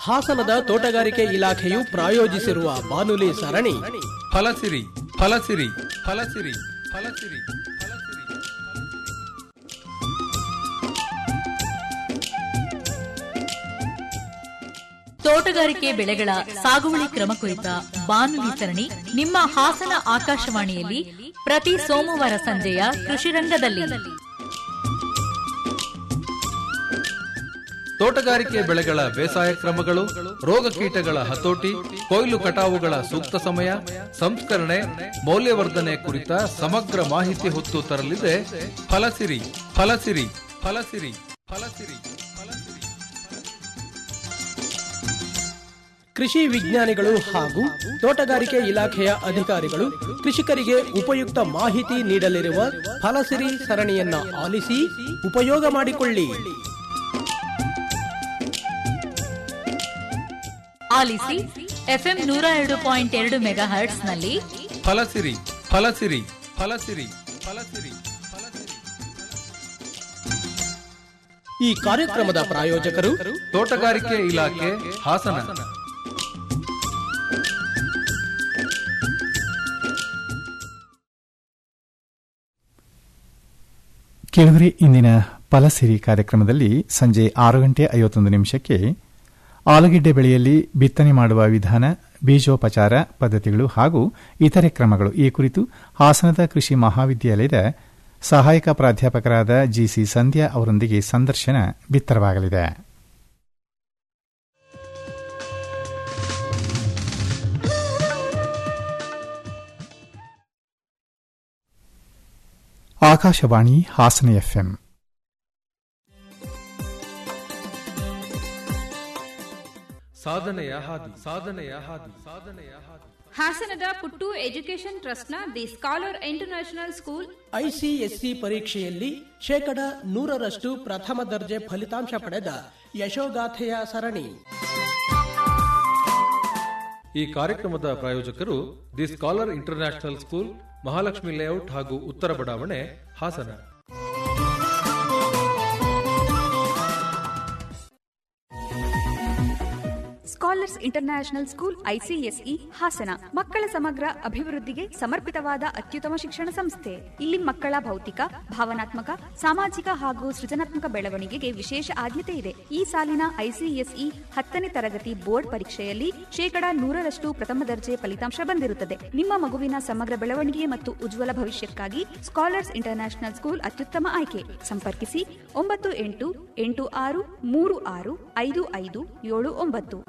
ಹಾಸನದ ತೋಟಗಾರಿಕೆ ಇಲಾಖೆಯು ಪ್ರಾಯೋಜಿಸಿರುವ ಬಾನುಲಿ ಸರಣಿ ಫಲಸಿರಿ ಫಲಸಿರಿ ಫಲಸಿರಿ ಫಲಸಿರಿ ಫಲಸಿರಿ ತೋಟಗಾರಿಕೆ ಬೆಳೆಗಳ ಸಾಗುವಳಿ ಕ್ರಮ ಕುರಿತ ಬಾನುಲಿ ಸರಣಿ ನಿಮ್ಮ ಹಾಸನ ಆಕಾಶವಾಣಿಯಲ್ಲಿ ಪ್ರತಿ ಸೋಮವಾರ ಸಂಜೆಯ ಕೃಷಿ ರಂಗದಲ್ಲಿ ತೋಟಗಾರಿಕೆ ಬೆಳೆಗಳ ಬೇಸಾಯ ಕ್ರಮಗಳು ರೋಗ ಕೀಟಗಳ ಹತೋಟಿ ಕೊಯ್ಲು ಕಟಾವುಗಳ ಸೂಕ್ತ ಸಮಯ ಸಂಸ್ಕರಣೆ ಮೌಲ್ಯವರ್ಧನೆ ಕುರಿತ ಸಮಗ್ರ ಮಾಹಿತಿ ಹೊತ್ತು ತರಲಿದೆ ಫಲಸಿರಿ ಫಲಸಿರಿ ಫಲಸಿರಿ ಫಲಸಿರಿ ಫಲಸಿರಿ ಕೃಷಿ ವಿಜ್ಞಾನಿಗಳು ಹಾಗೂ ತೋಟಗಾರಿಕೆ ಇಲಾಖೆಯ ಅಧಿಕಾರಿಗಳು ಕೃಷಿಕರಿಗೆ ಉಪಯುಕ್ತ ಮಾಹಿತಿ ನೀಡಲಿರುವ ಫಲಸಿರಿ ಸರಣಿಯನ್ನ ಆಲಿಸಿ ಉಪಯೋಗ ಮಾಡಿಕೊಳ್ಳಿ ಆಲಿಸಿ ಎಫ್ಎಂ ನೂರ ಎರಡು ಪಾಯಿಂಟ್ ಎರಡು ಮೆಗಾ ಹರ್ಟ್ಸ್ನಲ್ಲಿ ಫಲಸಿರಿ ಫಲಸಿರಿ ಫಲಸಿರಿ ಫಲಸಿರಿ ಫಲಸಿರಿ ಈ ಕಾರ್ಯಕ್ರಮದ ಪ್ರಾಯೋಜಕರು ತೋಟಗಾರಿಕೆ ಇಲಾಖೆ ಹಾಸನ ಕೇಳುಗರೆ ಇಂದಿನ ಫಲಸಿರಿ ಕಾರ್ಯಕ್ರಮದಲ್ಲಿ ಸಂಜೆ ಆರು ಗಂಟೆ ಐವತ್ತೊಂದು ನಿಮಿಷಕ್ಕೆ ಆಲೂಗೆಡ್ಡೆ ಬೆಳೆಯಲ್ಲಿ ಬಿತ್ತನೆ ಮಾಡುವ ವಿಧಾನ ಬೀಜೋಪಚಾರ ಪದ್ಧತಿಗಳು ಹಾಗೂ ಇತರೆ ಕ್ರಮಗಳು ಈ ಕುರಿತು ಹಾಸನದ ಕೃಷಿ ಮಹಾವಿದ್ಯಾಲಯದ ಸಹಾಯಕ ಪ್ರಾಧ್ಯಾಪಕರಾದ ಜಿಸಿ ಸಂಧ್ಯಾ ಅವರೊಂದಿಗೆ ಸಂದರ್ಶನ ಬಿತ್ತರವಾಗಲಿದೆ ಆಕಾಶವಾಣಿ ಹಾಸನ ಎಫ್ಎಂ ಸಾಧನೆಯ ಹಾದಿ ಸಾಧನೆಯ ಹಾದಿ ಸಾಧನೆಯ ಹಾದಿ ಹಾಸನದ ಪುಟ್ಟು ಎಜುಕೇಷನ್ ಟ್ರಸ್ಟ್ನ the scholar international school ICSC ಪರೀಕ್ಷೆಯಲ್ಲಿ ಶೇಕಡ ನೂರರಷ್ಟು ಪ್ರಥಮ ದರ್ಜೆ ಫಲಿತಾಂಶ ಪಡೆದ ಯಶೋಗಾಥೆಯ ಸರಣಿ ಈ ಕಾರ್ಯಕ್ರಮದ ಪ್ರಾಯೋಜಕರು the scholar international school Mahalakshmi layout ಹಾಗೂ ಉತ್ತರ ಬಡಾವಣೆ Hassan scholars international school ICSE Hassan ಮಕ್ಕಳ ಸಮಗ್ರ ಅಭಿವೃದ್ಧಿಗೆ ಸಮರ್ಪಿತವಾದ ಅತ್ಯುತ್ತಮ ಶಿಕ್ಷಣ ಸಂಸ್ಥೆ ಇಲ್ಲಿ ಮಕ್ಕಳ ಭೌತಿಕ ಭಾವನಾತ್ಮಕ ಸಾಮಾಜಿಕ ಹಾಗೂ ಸೃಜನಾತ್ಮಕ ಬೆಳವಣಿಗೆಗೆ ವಿಶೇಷ ಆದ್ಯತೆ ಇದೆ ಈ ಸಾಲಿನ ಐಸಿಎಸ್ಇ ಹತ್ತನೇ ತರಗತಿ ಬೋರ್ಡ್ ಪರೀಕ್ಷೆಯಲ್ಲಿ ಶೇಕಡಾ ನೂರರಷ್ಟು ಪ್ರಥಮ ದರ್ಜೆ ಫಲಿತಾಂಶ ಬಂದಿರುತ್ತದೆ ನಿಮ್ಮ ಮಗುವಿನ ಸಮಗ್ರ ಬೆಳವಣಿಗೆ ಮತ್ತು ಉಜ್ವಲ ಭವಿಷ್ಯಕ್ಕಾಗಿ ಸ್ಕಾಲರ್ಸ್ ಇಂಟರ್ನ್ಯಾಷನಲ್ ಸ್ಕೂಲ್ ಅತ್ಯುತ್ತಮ ಆಯ್ಕೆ ಸಂಪರ್ಕಿಸಿ ಒಂಬತ್ತು ಎಂಟು ಎಂಟು ಆರು ಮೂರು ಆರು ಐದು ಐದು ಏಳು ಒಂಬತ್ತು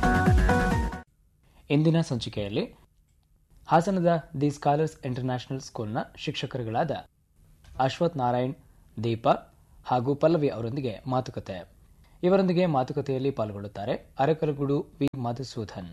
ಇಂದಿನ ಸಂಚಿಕೆಯಲ್ಲಿ ಹಾಸನದ ದಿ ಸ್ಕಾಲರ್ಸ್ ಇಂಟರ್ನ್ಯಾಷನಲ್ ಸ್ಕೂಲ್ನ ಶಿಕ್ಷಕರುಗಳಾದ ಅಶ್ವಥ್ ನಾರಾಯಣ್ ದೀಪಾ ಹಾಗೂ ಪಲ್ಲವಿ ಅವರೊಂದಿಗೆ ಮಾತುಕತೆ ಇವರೊಂದಿಗೆ ಮಾತುಕತೆಯಲ್ಲಿ ಪಾಲ್ಗೊಳ್ಳುತ್ತಾರೆ ಅರಕಲಗೂಡು ವಿ ಮಧುಸೂದನ್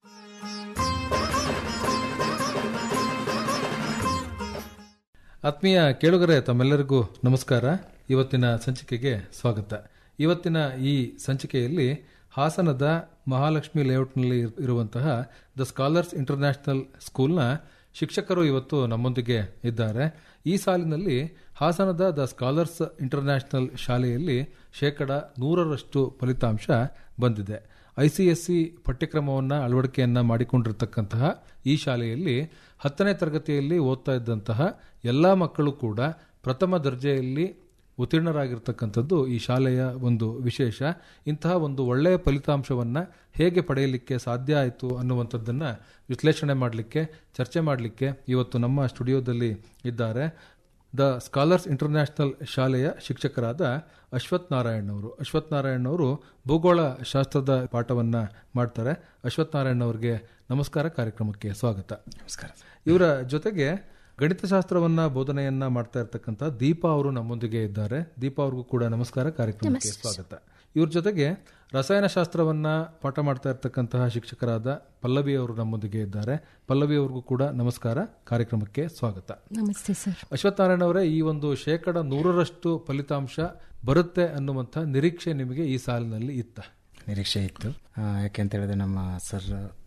ಆತ್ಮೀಯ ಕೇಳುಗರೆ ತಮ್ಮೆಲ್ಲರಿಗೂ ನಮಸ್ಕಾರ ಇವತ್ತಿನ ಸಂಚಿಕೆಗೆ ಸ್ವಾಗತ ಇವತ್ತಿನ ಈ ಸಂಚಿಕೆಯಲ್ಲಿ ಹಾಸನದ ಮಹಾಲಕ್ಷ್ಮಿ ಲೇಔಟ್ನಲ್ಲಿ ಇರ್- ಇರುವಂತಹ ದ ಸ್ಕಾಲರ್ಸ್ ಇಂಟರ್ನ್ಯಾಷನಲ್ ಸ್ಕೂಲ್ನ ಶಿಕ್ಷಕರು ಇವತ್ತು ನಮ್ಮೊಂದಿಗೆ ಇದ್ದಾರೆ ಈ ಸಾಲಿನಲ್ಲಿ ಹಾಸನದ ದ ಸ್ಕಾಲರ್ಸ್ ಇಂಟರ್ನ್ಯಾಷನಲ್ ಶಾಲೆಯಲ್ಲಿ ಶೇಕಡ ನೂರರಷ್ಟು ಫಲಿತಾಂಶ ಬಂದಿದೆ ಐಸಿಎಸ್ಸಿ ಪಠ್ಯಕ್ರಮವನ್ನು ಅಳವಡಿಕೆಯನ್ನ ಮಾಡಿಕೊಂಡಿರತಕ್ಕಂತಹ ಈ ಶಾಲೆಯಲ್ಲಿ ಹತ್ತನೇ ತರಗತಿಯಲ್ಲಿ ಓದ್ತಾ ಇದ್ದಂತಹ ಎಲ್ಲ ಮಕ್ಕಳು ಕೂಡ ಪ್ರಥಮ ದರ್ಜೆಯಲ್ಲಿ ಉತ್ತೀರ್ಣರಾಗಿರ್ತಕ್ಕಂಥದ್ದು ಈ ಶಾಲೆಯ ಒಂದು ವಿಶೇಷ ಇಂತಹ ಒಂದು ಒಳ್ಳೆಯ ಫಲಿತಾಂಶವನ್ನು ಹೇಗೆ ಪಡೆಯಲಿಕ್ಕೆ ಸಾಧ್ಯ ಆಯಿತು ಅನ್ನುವಂಥದ್ದನ್ನು ವಿಶ್ಲೇಷಣೆ ಮಾಡಲಿಕ್ಕೆ ಚರ್ಚೆ ಮಾಡಲಿಕ್ಕೆ ಇವತ್ತು ನಮ್ಮ ಸ್ಟುಡಿಯೋದಲ್ಲಿ ಇದ್ದಾರೆ ದ ಸ್ಕಾಲರ್ಸ್ ಇಂಟರ್ನ್ಯಾಷನಲ್ ಶಾಲೆಯ ಶಿಕ್ಷಕರಾದ ಅಶ್ವಥ್ ನಾರಾಯಣ್ ಅವರು ಅಶ್ವಥ್ ನಾರಾಯಣ್ ಅವರು ಭೂಗೋಳ ಶಾಸ್ತ್ರದ ಪಾಠವನ್ನ ಮಾಡ್ತಾರೆ ಅಶ್ವಥ್ ನಾರಾಯಣ್ ಅವರಿಗೆ ನಮಸ್ಕಾರ ಕಾರ್ಯಕ್ರಮಕ್ಕೆ ಸ್ವಾಗತ ನಮಸ್ಕಾರ ಇವರ ಜೊತೆಗೆ ಗಣಿತಶಾಸ್ತ್ರವನ್ನ ಬೋಧನೆಯನ್ನ ಮಾಡ್ತಾ ಇರ್ತಕ್ಕಂಥ ದೀಪಾ ಅವರು ನಮ್ಮೊಂದಿಗೆ ಇದ್ದಾರೆ ದೀಪಾ ಅವ್ರಿಗೂ ಕೂಡ ನಮಸ್ಕಾರ ಕಾರ್ಯಕ್ರಮಕ್ಕೆ ಸ್ವಾಗತ ಇವ್ರ ಜೊತೆಗೆ ರಸಾಯನಶಾಸ್ತ್ರವನ್ನ ಪಾಠ ಮಾಡ್ತಾ ಇರ್ತಕ್ಕಂತಹ ಶಿಕ್ಷಕರಾದ ಪಲ್ಲವಿ ಅವರು ನಮ್ಮೊಂದಿಗೆ ಇದ್ದಾರೆ ಪಲ್ಲವಿ ಅವ್ರಿಗೂ ಕೂಡ ನಮಸ್ಕಾರ ಕಾರ್ಯಕ್ರಮಕ್ಕೆ ಸ್ವಾಗತ ನಮಸ್ತೆ ಸರ್ ಅಶ್ವತ್ಥನಾರಾಯಣ ಅವರೇ ಈ ಒಂದು ಶೇಕಡ ನೂರರಷ್ಟು ಫಲಿತಾಂಶ ಬರುತ್ತೆ ಅನ್ನುವಂಥ ನಿರೀಕ್ಷೆ ನಿಮಗೆ ಈ ಸಾಲಿನಲ್ಲಿ ಇತ್ತ ನಿರೀಕ್ಷೆ ಇತ್ತು ಆ, ಯಾಕೆ ಅಂತ ಹೇಳಿದ್ರೆ ನಮ್ಮ ಸರ್ ತುಂಬ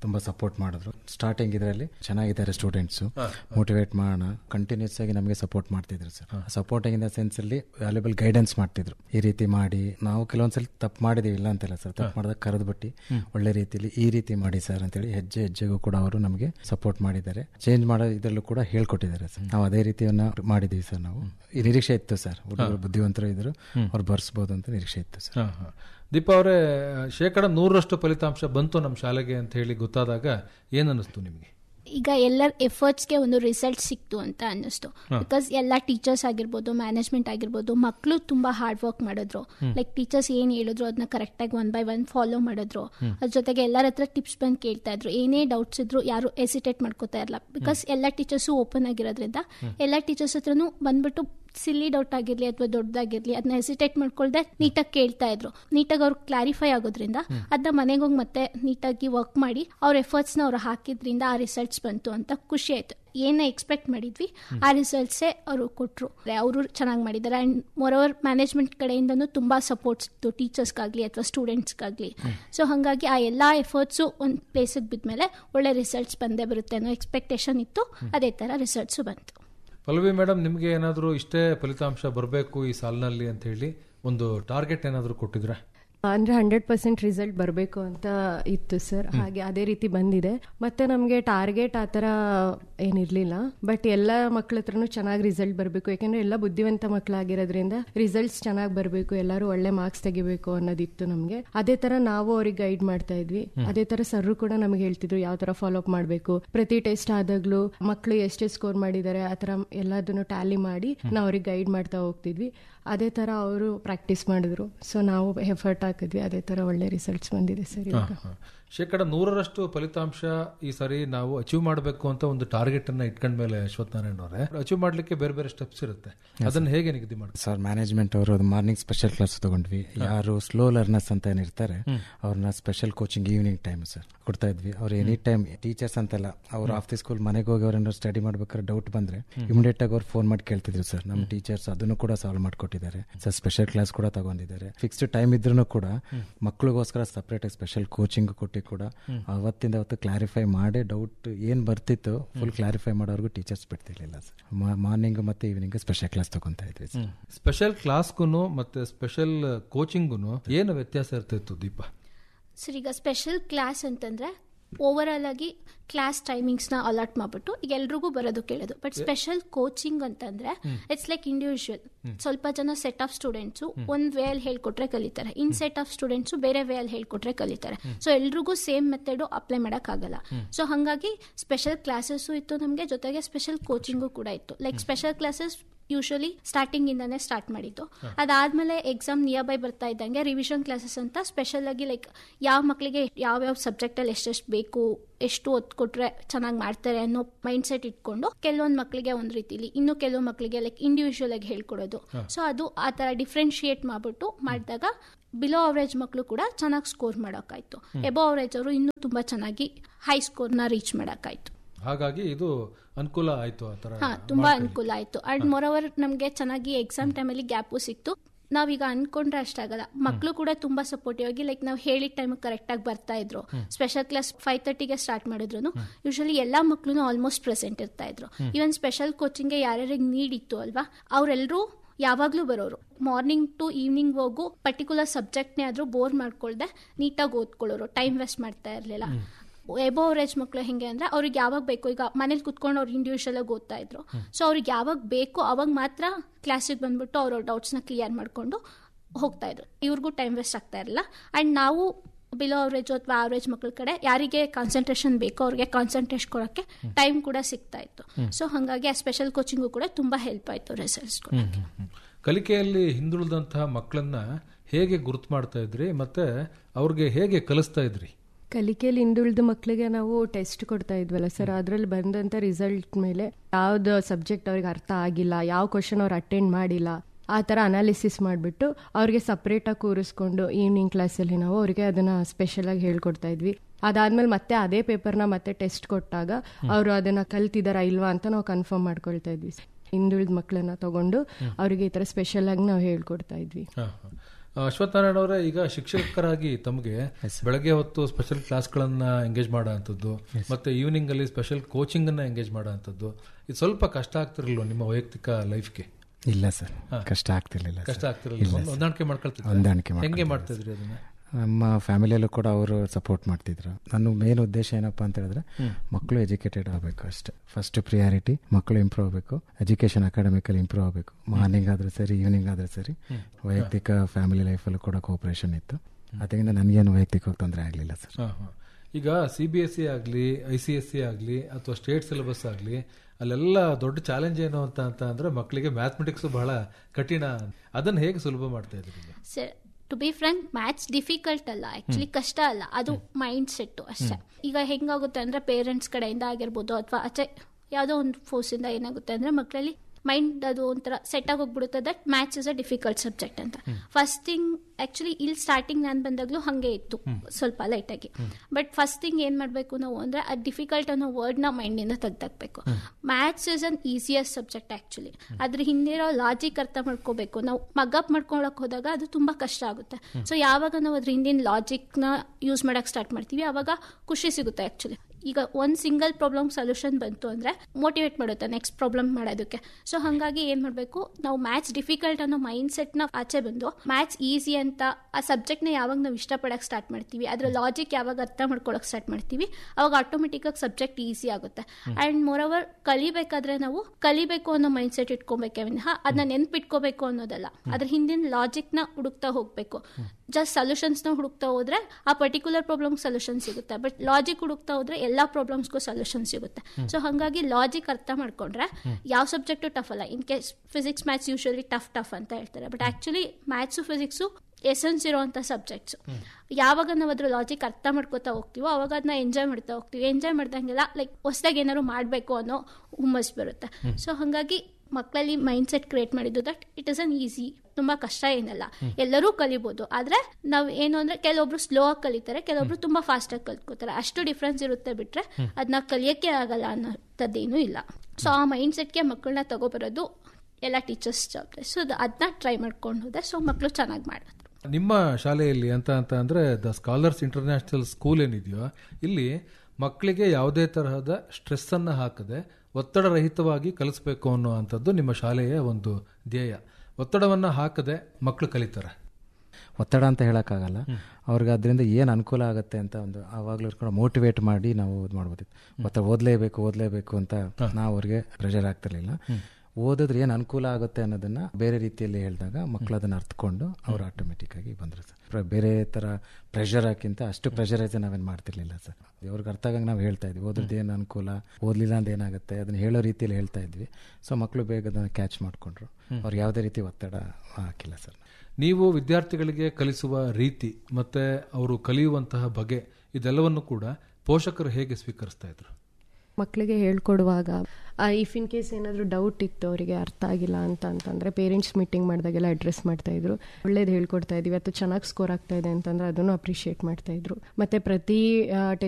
ತುಂಬಾ ಸಪೋರ್ಟ್ ಮಾಡಿದ್ರು ಸ್ಟಾರ್ಟಿಂಗ್ ಇದರಲ್ಲಿ ಚೆನ್ನಾಗಿದ್ದಾರೆ ಸ್ಟೂಡೆಂಟ್ಸ್ ಮೋಟಿವೇಟ್ ಮಾಡೋಣ ಕಂಟಿನ್ಯೂಸ್ ಆಗಿ ನಮಗೆ ಸಪೋರ್ಟ್ ಮಾಡ್ತಿದ್ರು sir supporting in the sense ಅಲ್ಲಿ ವ್ಯಾಲ್ಯೂಬಲ್ ಗೈಡೆನ್ಸ್ ಮಾಡ್ತಿದ್ರು ಈ ರೀತಿ ಮಾಡಿ ನಾವು ಕೆಲವೊಂದ್ಸಲಿ ತಪ್ಪು ಮಾಡಿದೀವಿ ಇಲ್ಲ ಅಂತಲ್ಲ ಸರ್ ತಪ್ಪು ಮಾಡಿದಾಗ ಕರೆದ್ಬಿಟ್ಟು ಒಳ್ಳೆ ರೀತಿಲಿ ಈ ರೀತಿ ಮಾಡಿ ಸರ್ ಅಂತೇಳಿ ಹೆಜ್ಜೆ ಹೆಜ್ಜೆಗೂ ಕೂಡ ಅವರು ನಮಗೆ ಸಪೋರ್ಟ್ ಮಾಡಿದ್ದಾರೆ ಚೇಂಜ್ ಮಾಡೋ ಇದರಲ್ಲೂ ಕೂಡ ಹೇಳ್ಕೊಟ್ಟಿದ್ದಾರೆ ಸರ್ ನಾವು ಅದೇ ರೀತಿಯನ್ನ ಮಾಡಿದೀವಿ ಸರ್ ನಾವು ಈ ನಿರೀಕ್ಷೆ ಇತ್ತು ಸರ್ ಹುಡುಗರು ಬುದ್ಧಿವಂತರು ಇದ್ರು ಅವ್ರು ಬರ್ಸ್ಬೋದು ಅಂತ ನಿರೀಕ್ಷೆ ಇತ್ತು ಸರ್ ಹಾ, ಹಾ. ದೀಪಾ ಅವರೇ ಶೇಕಡ ನೂರರಷ್ಟು ಫಲಿತಾಂಶ ಬಂತು ನಮ್ಮ ಶಾಲೆಗೆ ಅಂತ ಹೇಳಿ ಗೊತ್ತಾದಾಗ ಏನ್ ಅನ್ನಿಸ್ತು ನಿಮಗೆ ಈಗ ಎಲ್ಲರ ಎಫರ್ಟ್ಸ್ಗೆ ಒಂದು ರಿಸಲ್ಟ್ ಸಿಕ್ತು ಅಂತ ಅನ್ನಿಸ್ತು ಬಿಕಾಸ್ ಎಲ್ಲ ಟೀಚರ್ಸ್ ಆಗಿರ್ಬೋದು ಮ್ಯಾನೇಜ್ಮೆಂಟ್ ಆಗಿರ್ಬೋದು ಮಕ್ಕಳು ತುಂಬಾ ಹಾರ್ಡ್ ವರ್ಕ್ ಮಾಡಿದ್ರು ಲೈಕ್ ಟೀಚರ್ಸ್ ಏನ್ ಹೇಳಿದ್ರು ಅದನ್ನ ಕರೆಕ್ಟಾಗಿ ಒನ್ ಬೈ ಒನ್ ಫಾಲೋ ಮಾಡಿದ್ರು ಅದ್ರ ಜೊತೆಗೆ ಎಲ್ಲರ ಹತ್ರ ಟಿಪ್ಸ್ ಬಂದು ಕೇಳ್ತಾ ಇದ್ರು ಏನೇ ಡೌಟ್ಸ್ ಇದ್ರು ಯಾರು ಎಸಿಟೇಟ್ ಮಾಡ್ಕೋತಾ ಇರಲ್ಲ ಬಿಕಾಸ್ ಎಲ್ಲ ಟೀಚರ್ಸು ಓಪನ್ ಆಗಿರೋದ್ರಿಂದ ಎಲ್ಲ ಟೀಚರ್ಸ್ ಹತ್ರನೂ ಬಂದ್ಬಿಟ್ಟು ಸಿಲ್ಲಿ ಡೌಟ್ ಆಗಿರ್ಲಿ ಅಥವಾ ದೊಡ್ಡದಾಗಿರ್ಲಿ ಅದನ್ನ ಹೆಸಿಟೇಟ್ ಮಾಡ್ಕೊಳ್ದೆ ನೀಟಾಗಿ ಕೇಳ್ತಾ ಇದ್ರು ನೀಟಾಗಿ ಅವ್ರು ಕ್ಲಾರಿಫೈ ಆಗೋದ್ರಿಂದ ಅದನ್ನ ಮನೆಗೆ ಹೋಗಿ ಮತ್ತೆ ನೀಟಾಗಿ ವರ್ಕ್ ಮಾಡಿ ಅವ್ರ ಎಫರ್ಟ್ಸ್ನ ಅವ್ರು ಹಾಕಿದ್ರಿಂದ ಆ ರಿಸಲ್ಟ್ಸ್ ಬಂತು ಅಂತ ಖುಷಿ ಆಯ್ತು ಏನ ಎಕ್ಸ್ಪೆಕ್ಟ್ ಮಾಡಿದ್ವಿ ಆ ರಿಸಲ್ಟ್ಸೇ ಅವರು ಕೊಟ್ಟರು ಅವರು ಚೆನ್ನಾಗಿ ಮಾಡಿದ್ದಾರೆ ಆ್ಯಂಡ್ ಮೊರವರ್ ಮ್ಯಾನೇಜ್ಮೆಂಟ್ ಕಡೆಯಿಂದನೂ ತುಂಬ ಸಪೋರ್ಟ್ಸ್ ಇತ್ತು ಟೀಚರ್ಸ್ಗಾಗಲಿ ಅಥವಾ ಸ್ಟೂಡೆಂಟ್ಸ್ಗಾಗಲಿ ಸೊ ಹಾಗಾಗಿ ಆ ಎಲ್ಲ ಎಫರ್ಟ್ಸು ಒಂದು ಪ್ಲೇಸಿಗೆ ಬಿದ್ಮೇಲೆ ಒಳ್ಳೆ ರಿಸಲ್ಟ್ಸ್ ಬಂದೇ ಬರುತ್ತೆ ಅನ್ನೋ ಎಕ್ಸ್ಪೆಕ್ಟೇಷನ್ ಇತ್ತು ಅದೇ ಥರ ರಿಸಲ್ಟ್ಸು ಬಂತು ಪಲ್ವಿ ಮೇಡಮ್ ನಿಮ್ಗೆ ಏನಾದರೂ ಇಷ್ಟೇ ಫಲಿತಾಂಶ ಬರಬೇಕು ಈ ಸಾಲಿನಲ್ಲಿ ಅಂತ ಹೇಳಿ ಒಂದು ಟಾರ್ಗೆಟ್ ಏನಾದರೂ ಕೊಟ್ಟಿದ್ರಾ ಅಂದ್ರೆ ಹಂಡ್ರೆಡ್ ಪರ್ಸೆಂಟ್ ರಿಸಲ್ಟ್ ಬರಬೇಕು ಅಂತ ಇತ್ತು ಸರ್ ಹಾಗೆ ಅದೇ ರೀತಿ ಬಂದಿದೆ ಮತ್ತೆ ನಮಗೆ ಟಾರ್ಗೆಟ್ ಆ ಥರ ಏನಿರಲಿಲ್ಲ ಬಟ್ ಎಲ್ಲ ಮಕ್ಳ ಹತ್ರನೂ ಚೆನ್ನಾಗಿ ರಿಸಲ್ಟ್ ಬರಬೇಕು ಯಾಕಂದ್ರೆ ಎಲ್ಲ ಬುದ್ಧಿವಂತ ಮಕ್ಕಳಾಗಿರೋದ್ರಿಂದ ರಿಸಲ್ಟ್ಸ್ ಚೆನ್ನಾಗಿ ಬರಬೇಕು ಎಲ್ಲರೂ ಒಳ್ಳೆ ಮಾರ್ಕ್ಸ್ ತೆಗಿಬೇಕು ಅನ್ನೋದಿತ್ತು ನಮಗೆ ಅದೇ ತರ ನಾವು ಅವ್ರಿಗೆ ಗೈಡ್ ಮಾಡ್ತಾ ಇದ್ವಿ ಅದೇ ತರ ಸರ್ರು ಕೂಡ ನಮಗೆ ಹೇಳ್ತಿದ್ರು ಯಾವ ತರ ಫಾಲೋ ಅಪ್ ಮಾಡಬೇಕು ಪ್ರತಿ ಟೆಸ್ಟ್ ಆದಾಗ್ಲೂ ಮಕ್ಕಳು ಎಷ್ಟೇ ಸ್ಕೋರ್ ಮಾಡಿದ್ದಾರೆ ಆ ಥರ ಎಲ್ಲದನ್ನು ಟ್ಯಾಲಿ ಮಾಡಿ ನಾವು ಅವ್ರಿಗೆ ಗೈಡ್ ಮಾಡ್ತಾ ಹೋಗ್ತಿದ್ವಿ ಅದೇ ತರ ಅವರು ಪ್ರಾಕ್ಟೀಸ್ ಮಾಡಿದ್ರು ಸೊ ನಾವು ಎಫರ್ಟ್ ಹಾಕಿದ್ವಿ ಅದೇ ತರ ಒಳ್ಳೆ ರಿಸಲ್ಟ್ಸ್ ಬಂದಿದೆ ಸರ್ ಇವಾಗ ಶೇಕಡ ನೂರರಷ್ಟು ಫಲಿತಾಂಶ ಈ ಸರಿ ನಾವು ಅಚೀವ್ ಮಾಡಬೇಕು ಅಂತ ಒಂದು ಟಾರ್ಗೆಟ್ ಅನ್ನ ಇಟ್ಕೊಂಡ ಮೇಲೆ ಅಶ್ವಥ್ ನಾರಾಯಣ ಅವರೇ ಅಚೀವ್ ಮಾಡ್ಲಿಕ್ಕೆ ಬೇರೆ ಬೇರೆ ಸ್ಟೆಪ್ಸ್ ಇರುತ್ತೆ ಅದನ್ನ ಹೇಗೆ ನಿಗದಿ ಮಾಡ್ತಾರೆ ಸರ್ ಮ್ಯಾನೇಜ್ಮೆಂಟ್ ಅವರು ಮಾರ್ನಿಂಗ್ ಸ್ಪೆಷಲ್ ಕ್ಲಾಸ್ ತಗೊಂಡ್ವಿ ಯಾರು ಸ್ಲೋ ಲರ್ನರ್ಸ್ ಅಂತ ಏನಿರ್ತಾರೆ ಅವ್ರನ್ನ special coaching evening time sir ಕೊಡ್ತಾ ಇದ್ವಿ ಅವ್ರು ಎನಿ ಟೈಮ್ ಟೀಚರ್ಸ್ ಅಂತಲ್ಲ ಅವ್ರು ಆಫ್ ದಿ ಸ್ಕೂಲ್ ಮನೆಗೆ ಹೋಗಿ ಅವ್ರೇನಾದ್ರು ಸ್ಟಡಿ ಮಾಡ್ಬೇಕಾದ್ರೆ ಡೌಟ್ ಬಂದ್ರೆ ಇಮಿಡಿಯೇಟ್ ಆಗಿ ಅವ್ರು ಫೋನ್ ಮಾಡಿ ಕೇಳ್ತಿದ್ರು ಸರ್ ನಮ್ಮ ಟೀಚರ್ಸ್ ಅದನ್ನು ಕೂಡ ಸಾಲ್ವ್ ಮಾಡ್ಕೊಟ್ಟಿದ್ದಾರೆ ಸರ್ ಸ್ಪೆಷಲ್ ಕ್ಲಾಸ್ ಕೂಡ ತಗೊಂಡಿದ್ದಾರೆ ಫಿಕ್ಸ್ಡ್ ಟೈಮ್ ಇದ್ರೂ ಕೂಡ ಮಕ್ಕಳಿಗೋಸ್ಕರ ಸಪ್ರೇಟ್ ಆಗಿ ಸ್ಪೆಷಲ್ ಕೋಚಿಂಗ್ ಕೊಟ್ಟು ಕೂಡ ಅವತ್ತಿಂದ ಅವತ್ತು ಕ್ಲಾರಿಫೈ ಮಾಡಿ ಡೌಟ್ ಏನ್ ಬರ್ತಿತ್ತು ಫುಲ್ ಕ್ಲಾರಿಫೈ ಮಾಡೋರ್ಗು ಟೀಚರ್ಸ್ ಬಿಡ್ತಿರ್ಲಿಲ್ಲ ಸರ್ ಮಾರ್ನಿಂಗ್ ಮತ್ತೆ ಈವ್ನಿಂಗ್ ಸ್ಪೆಷಲ್ ಕ್ಲಾಸ್ ತಗೊಂತಾ ಇದ್ವಿ ಸರ್ ಸ್ಪೆಷಲ್ ಕ್ಲಾಸ್ಗೂ ಮತ್ತೆ ಸ್ಪೆಷಲ್ ಕೋಚಿಂಗ್ಗೂ ಏನು ವ್ಯತ್ಯಾಸ ಇರ್ತಿತ್ತು ದೀಪ ಸರ್ ಈಗ ಸ್ಪೆಷಲ್ ಕ್ಲಾಸ್ ಅಂತಂದ್ರೆ ಓವರ್ ಆಲ್ ಆಗಿ ಕ್ಲಾಸ್ ಟೈಮಿಂಗ್ಸ್ನ ಅಲಾಟ್ ಮಾಡ್ಬಿಟ್ಟು ಈಗ ಎಲ್ರಿಗೂ ಬರೋದು ಕೇಳೋದು ಬಟ್ ಸ್ಪೆಷಲ್ ಕೋಚಿಂಗ್ ಅಂತಂದ್ರೆ ಇಟ್ಸ್ ಲೈಕ್ ಇಂಡಿವಿಜುವಲ್ ಸ್ವಲ್ಪ ಜನ ಸೆಟ್ ಆಫ್ ಸ್ಟೂಡೆಂಟ್ಸು ಒಂದ್ ವೇ ಅಲ್ಲಿ ಹೇಳ್ಕೊಟ್ರೆ ಕಲಿತಾರೆ ಇನ್ ಸೆಟ್ ಆಫ್ ಸ್ಟೂಡೆಂಟ್ಸು ಬೇರೆ ವೇ ಅಲ್ಲಿ ಹೇಳ್ಕೊಟ್ರೆ ಕಲಿತಾರೆ ಸೊ ಎಲ್ರಿಗೂ ಸೇಮ್ ಮೆಥಡ್ ಅಪ್ಲೈ ಆಗಲ್ಲ ಸೊ ಹಾಗಾಗಿ ಸ್ಪೆಷಲ್ ಕ್ಲಾಸಸ್ಸು ಇತ್ತು ನಮಗೆ ಜೊತೆಗೆ ಸ್ಪೆಷಲ್ ಕೋಚಿಂಗು ಕೂಡ ಇತ್ತು like special classes usually starting ಇಂದಾನೆ ಸ್ಟಾರ್ಟ್ ಮಾಡಿದ್ದು ಅದಾದ್ಮೇಲೆ ಎಕ್ಸಾಮ್ ನಿಯರ್ ಬೈ ಬರ್ತಾ ಇದ್ದಂಗೆ ರಿವಿಷನ್ ಕ್ಲಾಸಸ್ ಅಂತ ಸ್ಪೆಷಲ್ ಆಗಿ ಲೈಕ್ ಯಾವ ಮಕ್ಕಳಿಗೆ ಯಾವ ಯಾವ ಸಬ್ಜೆಕ್ಟ್ ಅಲ್ಲಿ ಎಷ್ಟೆಷ್ಟು ಬೇಕು ಎಷ್ಟು ಒತ್ತು ಕೊಟ್ರೆ ಚೆನ್ನಾಗಿ ಮಾಡ್ತಾರೆ ಅನ್ನೋ ಮೈಂಡ್ ಸೆಟ್ ಇಟ್ಕೊಂಡು ಕೆಲವೊಂದು ಮಕ್ಕಳಿಗೆ ಒಂದ್ ರೀತಿಲಿ ಇನ್ನು ಕೆಲವು ಮಕ್ಕಳಿಗೆ ಲೈಕ್ ಇಂಡಿವಿಜುವಲ್ ಆಗಿ ಹೇಳ್ಕೊಡೋದು ಸೊ ಅದು ಆ ತರ ಡಿಫ್ರೆನ್ಶಿಯೇಟ್ ಮಾಡ್ಬಿಟ್ಟು ಮಾಡಿದಾಗ ಬಿಲೋ ಅವರೇಜ್ ಮಕ್ಕಳು ಕೂಡ ಚೆನ್ನಾಗಿ ಸ್ಕೋರ್ ಮಾಡೋಕ್ಕಾಯ್ತು ಎಬೋ ಅವರೇಜ್ ಅವರು ಇನ್ನೂ ತುಂಬಾ ಚೆನ್ನಾಗಿ ಹೈ ಸ್ಕೋರ್ನ ರೀಚ್ ಮಾಡೋಕ್ಕಾಯ್ತು ಹಾಗಾಗಿ ಇದು ಅನುಕೂಲ ಆಯ್ತು ಆ ತರ ಹಾ ತುಂಬಾ ಅನುಕೂಲ ಆಯ್ತು ಅಂಡ್ ಮೊರವರ್ ನಮ್ಗೆ ಚೆನ್ನಾಗಿ ಎಕ್ಸಾಮ್ ಟೈಮಲ್ಲಿ ಗ್ಯಾಪು ಸಿಕ್ತು ನಾವೀಗ ಅನ್ಕೊಂಡ್ರೆ ಅಷ್ಟಾಗಲ್ಲ ಮಕ್ಕಳು ಕೂಡ ತುಂಬಾ ಸಪೋರ್ಟಿವ್ ಆಗಿ ಲೈಕ್ ನಾವು ಹೇಳಿದ ಟೈಮ್ ಕರೆಕ್ಟ್ ಆಗಿ ಬರ್ತಾ ಇದ್ರು ಸ್ಪೆಷಲ್ ಕ್ಲಾಸ್ ಫೈವ್ ತರ್ಟಿಗೆ ಸ್ಟಾರ್ಟ್ ಮಾಡಿದ್ರು ಯೂಶಲಿ ಎಲ್ಲಾ ಮಕ್ಕಳು ಆಲ್ಮೋಸ್ಟ್ ಪ್ರೆಸೆಂಟ್ ಇರ್ತಾ ಇದ್ರು ಈವನ್ ಸ್ಪೆಷಲ್ ಕೋಚಿಂಗ್ಗೆ ಯಾರ್ಯಾರಿಗೆ ನೀಡ್ ಇತ್ತು ಅಲ್ವಾ ಅವರೆಲ್ಲರೂ ಯಾವಾಗ್ಲೂ ಬರೋರು ಮಾರ್ನಿಂಗ್ ಟು ಈವ್ನಿಂಗ್ ಹೋಗು ಪರ್ಟಿಕ್ಯುಲರ್ ಸಬ್ಜೆಕ್ಟ್ನೇ ಆದ್ರೂ ಬೋರ್ ಮಾಡ್ಕೊಳ್ದೆ ನೀಟಾಗಿ ಓದ್ಕೊಳ್ಳೋರು ಟೈಮ್ ವೇಸ್ಟ್ ಮಾಡ್ತಾ ಇರ್ಲಿಲ್ಲ ಎಬೋ ಅವರೇಜ್ ಮಕ್ಕಳು ಹೆಂಗೆ ಅಂದ್ರೆ ಅವ್ರಿಗೆ ಯಾವಾಗ ಬೇಕು ಈಗ ಮನೇಲಿ ಕುತ್ಕೊಂಡು ಅವ್ರು ಇಂಡಿವಿಜುವಲ್ ಆಗಿ ಓದ್ತಾ ಇದ್ರು ಸೊ ಅವ್ರಿಗೆ ಯಾವಾಗ ಬೇಕು ಅವಾಗ ಮಾತ್ರ ಕ್ಲಾಸಿಗೆ ಬಂದ್ಬಿಟ್ಟು ಅವ್ರ ಡೌಟ್ಸ್ನ ಕ್ಲಿಯರ್ ಮಾಡ್ಕೊಂಡು ಹೋಗ್ತಾ ಇದ್ರು ಇವ್ರಿಗೂ ಟೈಮ್ ವೇಸ್ಟ್ ಆಗ್ತಾ ಇರಲಿಲ್ಲ ಅಂಡ್ ನಾವು ಬಿಲೋ ಅವರೇಜ್ ಅಥವಾ ಆವರೇಜ್ ಮಕ್ಕಳ ಕಡೆ ಯಾರಿಗೆ ಕಾನ್ಸಂಟ್ರೇಷನ್ ಬೇಕೋ ಅವ್ರಿಗೆ ಕಾನ್ಸಂಟ್ರೇಷನ್ ಕೊಡೋಕ್ಕೆ ಟೈಮ್ ಕೂಡ ಸಿಗ್ತಾ ಇತ್ತು ಸೊ ಹಾಗಾಗಿ ಆ ಸ್ಪೆಷಲ್ ಕೋಚಿಂಗು ಕೂಡ ತುಂಬಾ ಹೆಲ್ಪ್ ಆಯ್ತು ರಿಸಲ್ಟ್ಸ್ ಕೊಡೋಕ್ಕೆ ಕಲಿಕೆಯಲ್ಲಿ ಹಿಂದುಳಿದಂತಹ ಮಕ್ಕಳನ್ನ ಹೇಗೆ ಗುರುತು ಮಾಡ್ತಾ ಇದ್ರಿ ಮತ್ತೆ ಅವ್ರಿಗೆ ಹೇಗೆ ಕಲಿಸ್ತಾ ಇದ್ರಿ ಕಲಿಕೆಯಲ್ಲಿ ಹಿಂದುಳಿದ ಮಕ್ಕಳಿಗೆ ನಾವು ಟೆಸ್ಟ್ ಕೊಡ್ತಾ ಇದ್ವಲ್ಲ ಸರ್ ಅದರಲ್ಲಿ ಬಂದಂತ ರಿಸಲ್ಟ್ ಮೇಲೆ ಯಾವ್ದು ಸಬ್ಜೆಕ್ಟ್ ಅವ್ರಿಗೆ ಅರ್ಥ ಆಗಿಲ್ಲ ಯಾವ ಕ್ವಶನ್ ಅವ್ರು ಅಟೆಂಡ್ ಮಾಡಿಲ್ಲ ಆ ಥರ ಅನಾಲಿಸಿಸ್ ಮಾಡಿಬಿಟ್ಟು ಅವ್ರಿಗೆ ಸಪ್ರೇಟಾಗಿ ಕೂರಿಸ್ಕೊಂಡು ಈವ್ನಿಂಗ್ ಕ್ಲಾಸಲ್ಲಿ ನಾವು ಅವ್ರಿಗೆ ಅದನ್ನ ಸ್ಪೆಷಲ್ ಆಗಿ ಹೇಳ್ಕೊಡ್ತಾ ಇದ್ವಿ ಅದಾದ್ಮೇಲೆ ಮತ್ತೆ ಅದೇ ಪೇಪರ್ನ ಮತ್ತೆ ಟೆಸ್ಟ್ ಕೊಟ್ಟಾಗ ಅವರು ಅದನ್ನ ಕಲ್ತಿದಾರ ಇಲ್ವಾ ಅಂತ ನಾವು ಕನ್ಫರ್ಮ್ ಮಾಡ್ಕೊಳ್ತಾ ಇದ್ವಿ ಹಿಂದುಳಿದ ಮಕ್ಕಳನ್ನ ತಗೊಂಡು ಅವರಿಗೆ ಈ ತರ ಸ್ಪೆಷಲ್ ಆಗಿ ನಾವು ಹೇಳ್ಕೊಡ್ತಾ ಇದ್ವಿ ಹ, ಹ. ಅಶ್ವತ್ಥನಾರಾಯಣ ಅವರೇ ಈಗ ಶಿಕ್ಷಕರಾಗಿ ತಮಗೆ ಬೆಳಗ್ಗೆ ಹೊತ್ತು ಸ್ಪೆಷಲ್ ಕ್ಲಾಸ್ಗಳನ್ನ ಎಂಗೇಜ್ ಮಾಡೋ ಅಂಥದ್ದು ಮತ್ತೆ ಈವ್ನಿಂಗ್ ಅಲ್ಲಿ ಸ್ಪೆಷಲ್ ಕೋಚಿಂಗ್ ಅನ್ನ ಎಂಗೇಜ್ ಮಾಡೋ ಅಂಥದ್ದು ಇದು ಸ್ವಲ್ಪ ಕಷ್ಟ ಆಗ್ತಿರಲ್ವ ನಿಮ್ಮ ವೈಯಕ್ತಿಕ ಲೈಫ್ಗೆ ಇಲ್ಲ ಸರ್ ಕಷ್ಟ ಆಗ್ತಿರ್ಲಿಲ್ಲ ಕಷ್ಟ ಸರ್. ಆಗ್ತಿರಲ್ಲ ಇಲ್ಲ ಒಂದು ಸರ್. ಹೊಂದಾಣಿಕೆ ಮಾಡ್ಕೊಳ್ತಿದ್ರಾ? ಹೊಂದಾಣಿಕೆ ಹೆಂಗೆ ಮಾಡ್ಕೊಳ್ತಿದ್ದೆ ಮಾಡ್ತಿದ್ರಿ ಅದನ್ನ ನಮ್ಮ ಫ್ಯಾಮಿಲಿಯಲ್ಲೂ ಕೂಡ ಅವರು ಸಪೋರ್ಟ್ ಮಾಡ್ತಿದ್ರು ನನ್ನ ಮೇನ್ ಉದ್ದೇಶ ಏನಪ್ಪಾ ಅಂತ ಹೇಳಿದ್ರೆ ಮಕ್ಕಳು ಎಜುಕೇಟೆಡ್ ಆಗಬೇಕು ಅಷ್ಟೇ ಫಸ್ಟ್ ಪ್ರಿಯಾರಿಟಿ ಮಕ್ಕಳು ಇಂಪ್ರೂವ್ ಆಗಬೇಕು ಎಜುಕೇಶನ್ ಅಕಾಡೆಮಿಕಲ್ಲಿ ಇಂಪ್ರೂವ್ ಆಗಬೇಕು ಮಾರ್ನಿಂಗ್ ಆದ್ರೂ ಸರಿ ಈವ್ನಿಂಗ್ ಆದ್ರೂ ಸರಿ ವೈಯಕ್ತಿಕ ಫ್ಯಾಮಿಲಿ ಲೈಫಲ್ಲೂ ಕೂಡ ಕೋಪರೇಷನ್ ಇತ್ತು ಅದರಿಂದ ನನಗೇನು ವೈಯಕ್ತಿಕವಾಗಿ ತೊಂದರೆ ಆಗಲಿಲ್ಲ ಸರ್ ಹಾ, ಹಾ. ಈಗ ಸಿ ಬಿ ಎಸ್ ಸಿ ಆಗಲಿ ಐ ಸಿ ಎಸ್ ಸಿ ಆಗಲಿ ಅಥವಾ ಸ್ಟೇಟ್ ಸಿಲೆಬಸ್ ಆಗಲಿ ಅಲ್ಲೆಲ್ಲ ದೊಡ್ಡ ಚಾಲೆಂಜ್ ಏನು ಅಂತ ಅಂತ ಅಂದ್ರೆ ಮಕ್ಕಳಿಗೆ ಮ್ಯಾಥಮೆಟಿಕ್ಸ್ ಬಹಳ ಕಠಿಣ ಅದನ್ನ ಹೇಗೆ ಸುಲಭ ಮಾಡ್ತಾ ಇದ್ರಿ sir to be frank maths difficult ಅಲ್ಲ ಆಕ್ಚುಲಿ ಕಷ್ಟ ಅಲ್ಲ ಅದು ಮೈಂಡ್ ಸೆಟ್ ಅಷ್ಟೇ ಈಗ ಹೆಂಗಾಗುತ್ತೆ ಅಂದ್ರೆ ಪೇರೆಂಟ್ಸ್ ಕಡೆಯಿಂದ ಆಗಿರ್ಬೋದು ಅಥವಾ ಆಚೆ ಯಾವುದೋ ಒಂದು ಫೋರ್ಸ್ ಇಂದ ಏನಾಗುತ್ತೆ ಅಂದ್ರೆ ಮಕ್ಕಳಲ್ಲಿ ಮೈಂಡ್ ಅದು ಒಂಥರ ಸೆಟ್ ಆಗಿ ಹೋಗ್ಬಿಡುತ್ತೆ that maths is a difficult subject ಅಂತ ಫಸ್ಟ್ ಥಿಂಗ್ ಆಕ್ಚುಲಿ ಇಲ್ಲಿ ಸ್ಟಾರ್ಟಿಂಗ್ ನಾನು ಬಂದಾಗ್ಲೂ ಹಾಗೆ ಇತ್ತು ಸ್ವಲ್ಪ ಲೈಟಾಗಿ ಬಟ್ ಫಸ್ಟ್ ಥಿಂಗ್ ಏನ್ ಮಾಡಬೇಕು ನಾವು ಅಂದ್ರೆ ಆ ಡಿಫಿಕಲ್ಟ್ ಅನ್ನೋ ವರ್ಡ್ನ ಮೈಂಡಿಂದ ತೆಗ್ದಾಕ್ಬೇಕು maths is an easiest subject actually ಅದ್ರ ಹಿಂದೆ ಇರೋ ಲಾಜಿಕ್ ಅರ್ಥ ಮಾಡ್ಕೋಬೇಕು ನಾವು ಮಗಪ್ ಮಾಡ್ಕೊಳಕ್ ಹೋದಾಗ ಅದು ತುಂಬಾ ಕಷ್ಟ ಆಗುತ್ತೆ ಸೊ ಯಾವಾಗ ನಾವು ಅದ್ರ ಹಿಂದಿನ ಲಾಜಿಕ್ನ ಯೂಸ್ ಮಾಡಕ್ ಸ್ಟಾರ್ಟ್ ಮಾಡ್ತೀವಿ ಅವಾಗ ಖುಷಿ ಸಿಗುತ್ತೆ ಆಕ್ಚುಲಿ ಈಗ ಒಂದ್ ಸಿಂಗಲ್ ಪ್ರಾಬ್ಲಮ್ ಸೊಲ್ಯೂಷನ್ ಬಂತು ಅಂದ್ರೆ ಮೋಟಿವೇಟ್ ಮಾಡುತ್ತೆ ನೆಕ್ಸ್ಟ್ ಪ್ರಾಬ್ಲಮ್ ಮಾಡೋದಕ್ಕೆ ಸೊ ಹಂಗಾಗಿ ಏನ್ ಮಾಡಬೇಕು ನಾವು ಮ್ಯಾಥ್ಸ್ ಡಿಫಿಕಲ್ಟ್ ಅನ್ನೋ ಮೈಂಡ್ ಸೆಟ್ ನ ಆಚೆ ಬಂದು ಮ್ಯಾಥ್ಸ್ ಈಸಿ ಅಂತ ಆ ಸಬ್ಜೆಕ್ಟ್ ನ ಯಾವಾಗ ನಾವು ಇಷ್ಟಪಡಕ್ ಸ್ಟಾರ್ಟ್ ಮಾಡ್ತೀವಿ ಅದ್ರ ಲಾಜಿಕ್ ಯಾವಾಗ ಅರ್ಥ ಮಾಡ್ಕೊಳಕ್ ಸ್ಟಾರ್ಟ್ ಮಾಡ್ತೀವಿ ಅವಾಗ ಆಟೋಮೆಟಿಕ್ ಆಗಿ ಸಬ್ಜೆಕ್ಟ್ ಈಸಿ ಆಗುತ್ತೆ ಅಂಡ್ ಮೋರ್ ಓವರ್ ಕಲಿಬೇಕಾದ್ರೆ ನಾವು ಕಲಿಬೇಕು ಅನ್ನೋ ಮೈಂಡ್ ಸೆಟ್ ಇಟ್ಕೊಬೇಕೆ ವಿನಃ ಅದನ್ನ ನೆನ್ಪಿಟ್ಕೋಬೇಕು ಅನ್ನೋದಲ್ಲ ಅದ್ರ ಹಿಂದಿನ ಲಾಜಿಕ್ ನ ಹುಡುಕ್ತಾ ಹೋಗ್ಬೇಕು ಜಸ್ಟ್ ಸೊಲ್ಯೂಷನ್ಸ್ ನ ಹುಡುಕ್ತಾ ಹೋದ್ರೆ ಆ ಪರ್ಟಿಕ್ಯುಲರ್ ಪ್ರಾಬ್ಲಮ್ ಸೊಲ್ಯೂಷನ್ ಸಿಗುತ್ತೆ ಬಟ್ ಲಾಜಿಕ್ ಹುಡುಕ್ತಾ ಹೋದ್ರೆ ಎಲ್ಲಾ ಪ್ರಾಬ್ಲಮ್ಸ್ಗೂ ಸೊಲ್ಯೂಷನ್ ಸಿಗುತ್ತೆ ಸೊ ಹಂಗಾಗಿ ಲಾಜಿಕ್ ಅರ್ಥ ಮಾಡ್ಕೊಂಡ್ರೆ ಯಾವ ಸಬ್ಜೆಕ್ಟು ಟಫ್ ಅಲ್ಲ in case physics maths usually tough tough ಅಂತ ಹೇಳ್ತಾರೆ but actually maths physics essence ಇರುವಂತ ಸಬ್ಜೆಕ್ಟ್ಸ್ ಯಾವಾಗ ನಾವು ಅದ್ರ ಲಾಜಿಕ್ ಅರ್ಥ ಮಾಡ್ಕೋತಾ ಹೋಗ್ತೀವೋ ಅವಾಗ ಅದನ್ನ ಎಂಜಾಯ್ ಮಾಡ್ತಾ ಹೋಗ್ತೀವಿ ಎಂಜಾಯ್ ಮಾಡ್ದಂಗೆಲ್ಲ ಲೈಕ್ ಹೊಸದಾಗಿ ಏನಾದ್ರು ಮಾಡಬೇಕು ಅನ್ನೋ ಹುಮ್ಮಸ್ ಬರುತ್ತೆ ಸೊ ಹಂಗಾಗಿ ಮಕ್ಕಳಲ್ಲಿ ಮೈಂಡ್ ಸೆಟ್ ಕ್ರಿಯೇಟ್ ಮಾಡಿದ್ದು that it is an easy ತುಂಬಾ ಕಷ್ಟ ಏನಲ್ಲ ಎಲ್ಲರೂ ಕಲಿಬಹುದು ಆದ್ರೆ ನಾವು ಏನು ಅಂದ್ರೆ ಕೆಲವೊಬ್ರು ಸ್ಲೋ ಆಗಿ ಕಲಿತಾರೆ ಕೆಲವೊಬ್ರು ತುಂಬಾ ಫಾಸ್ಟ್ ಆಗಿ ಕಲ್ತ್ಕೋತಾರೆ ಅಷ್ಟು ಡಿಫ್ರೆನ್ಸ್ ಇರುತ್ತೆ ಬಿಟ್ರೆ ಅದನ್ನ ಕಲಿಯಕ್ಕೆ ಆಗಲ್ಲ ಅನ್ನೋದೇನು ಇಲ್ಲ ಸೊ ಆ ಮೈಂಡ್ ಸೆಟ್ಗೆ ಮಕ್ಕಳನ್ನ ತಗೋಬರೋದು ಎಲ್ಲ ಟೀಚರ್ಸ್ ಜವಾಬ್ದಾರಿ ಸೊ ಅದನ್ನ ಟ್ರೈ ಮಾಡ್ಕೊಂಡು ಹೋದ್ರೆ ಸೊ ಮಕ್ಕಳು ಚೆನ್ನಾಗಿ ಮಾಡಿದ್ರು ನಿಮ್ಮ ಶಾಲೆಯಲ್ಲಿ ಅಂತ ಅಂತ ಅಂದ್ರೆ ದ ಸ್ಕಾಲರ್ಸ್ ಇಂಟರ್ನ್ಯಾಷನಲ್ ಸ್ಕೂಲ್ ಏನಿದೆಯೋ ಇಲ್ಲಿ ಮಕ್ಕಳಿಗೆ ಯಾವುದೇ ತರಹದ ಸ್ಟ್ರೆಸ್ ಅನ್ನ ಹಾಕದೆ ಒತ್ತಡ ರಹಿತವಾಗಿ ಕಲಿಸ್ಬೇಕು ಅನ್ನೋ ಅಂಥದ್ದು ನಿಮ್ಮ ಶಾಲೆಯ ಒಂದು ಧ್ಯೇಯ ಒತ್ತಡವನ್ನ ಹಾಕದೆ ಮಕ್ಕಳು ಕಲಿತಾರೆ ಒತ್ತಡ ಅಂತ ಹೇಳೋಕ್ಕಾಗಲ್ಲ ಅವ್ರಿಗೆ ಅದರಿಂದ ಏನು ಅನುಕೂಲ ಆಗುತ್ತೆ ಅಂತ ಒಂದು ಆವಾಗಲೂ ಕೂಡ ಮೋಟಿವೇಟ್ ಮಾಡಿ ನಾವು ಇದು ಮಾಡ್ಬೋದಿತ್ತು ಒತ್ತಡ ಓದಲೇಬೇಕು ಓದಲೇಬೇಕು ಅಂತ ನಾವು ಅವ್ರಿಗೆ ಪ್ರೆಷರ್ ಆಗ್ತಿರ್ಲಿಲ್ಲ ಓದಿದ್ರೆ ಏನು ಅನುಕೂಲ ಆಗುತ್ತೆ ಅನ್ನೋದನ್ನ ಬೇರೆ ರೀತಿಯಲ್ಲಿ ಹೇಳಿದಾಗ ಮಕ್ಕಳು ಅದನ್ನ ಅರ್ಥಕೊಂಡು ಅವ್ರು ಆಟೋಮೆಟಿಕ್ ಆಗಿ ಬಂದರು ಸರ್ ಬೇರೆ ಥರ ಪ್ರೆಷರ್ ಹಾಕಿಂತ ಅಷ್ಟು ಪ್ರೆಷರೈಸ್ ನಾವೇನು ಮಾಡ್ತಿರ್ಲಿಲ್ಲ ಸರ್ ಅವ್ರಿಗೆ ಅರ್ಥ ಆಗಂಗೆ ನಾವು ಹೇಳ್ತಾ ಇದ್ವಿ ಓದ್ರದ್ದು ಏನು ಅನುಕೂಲ ಓದಲಿಲ್ಲ ಅಂದ್ರೆ ಏನಾಗುತ್ತೆ ಅದನ್ನ ಹೇಳೋ ರೀತಿಯಲ್ಲಿ ಹೇಳ್ತಾ ಇದ್ವಿ ಸೊ ಮಕ್ಕಳು ಬೇಗ ಅದನ್ನು ಕ್ಯಾಚ್ ಮಾಡಿಕೊಂಡ್ರು ಅವ್ರು ಯಾವುದೇ ರೀತಿ ಒತ್ತಡ ಹಾಕಿಲ್ಲ ಸರ್ ನೀವು ವಿದ್ಯಾರ್ಥಿಗಳಿಗೆ ಕಲಿಸುವ ರೀತಿ ಮತ್ತೆ ಅವರು ಕಲಿಯುವಂತಹ ಬಗೆ ಇದೆಲ್ಲವನ್ನು ಕೂಡ ಪೋಷಕರು ಹೇಗೆ ಸ್ವೀಕರಿಸ್ತಾ ಇದ್ರು ಮಕ್ಕಳಿಗೆ ಹೇಳ್ಕೊಡುವಾಗ ಇಫ್ ಇನ್ ಕೇಸ್ ಏನಾದರೂ ಡೌಟ್ ಇತ್ತು ಅವರಿಗೆ ಅರ್ಥ ಆಗಿಲ್ಲ ಅಂತ ಅಂತಂದ್ರೆ ಪೇರೆಂಟ್ಸ್ ಮೀಟಿಂಗ್ ಮಾಡಿದಾಗೆಲ್ಲ ಅಡ್ರೆಸ್ ಮಾಡ್ತಾ ಇದ್ರು ಒಳ್ಳೇದು ಹೇಳ್ಕೊಡ್ತಾ ಇದೀವಿ ಅಥವಾ ಚೆನ್ನಾಗಿ ಸ್ಕೋರ್ ಆಗ್ತಾ ಇದೆ ಅಂತಂದ್ರೆ ಅದನ್ನು ಅಪ್ರಿಷಿಯೇಟ್ ಮಾಡ್ತಾ ಇದ್ರು ಮತ್ತೆ ಪ್ರತಿ